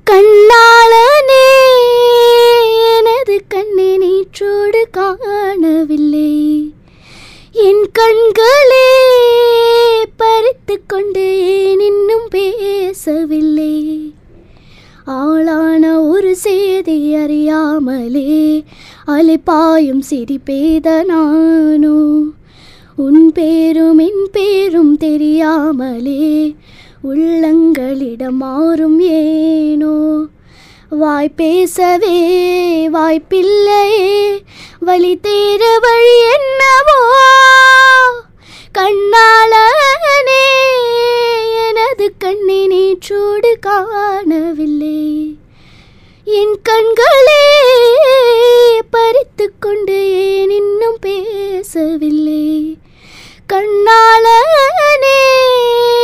கண்ணாளனே எனது கண்ணை நீற்றோடு காணவில்லை என் கண்களே பறித்து கொண்டு ஏன் இன்னும் பேசவில்லை ஆளான ஒரு செய்தி அறியாமலே அலைப்பாயும் சிரிப்பேத நானோ உன் பேரும் என் பேரும் தெரியாமலே உள்ளங்களிடம் மாறும் ஏனோ வாய் பேசவே வாய்ப்பில்லையே வழி தேர வழி என்னவோ கண்ணாளனே எனது கண்ணை நேற்றோடு காணவில்லை என் கண்களே பறித்து கொண்டு ஏன் இன்னும் பேசவில்லை கண்ணாளனே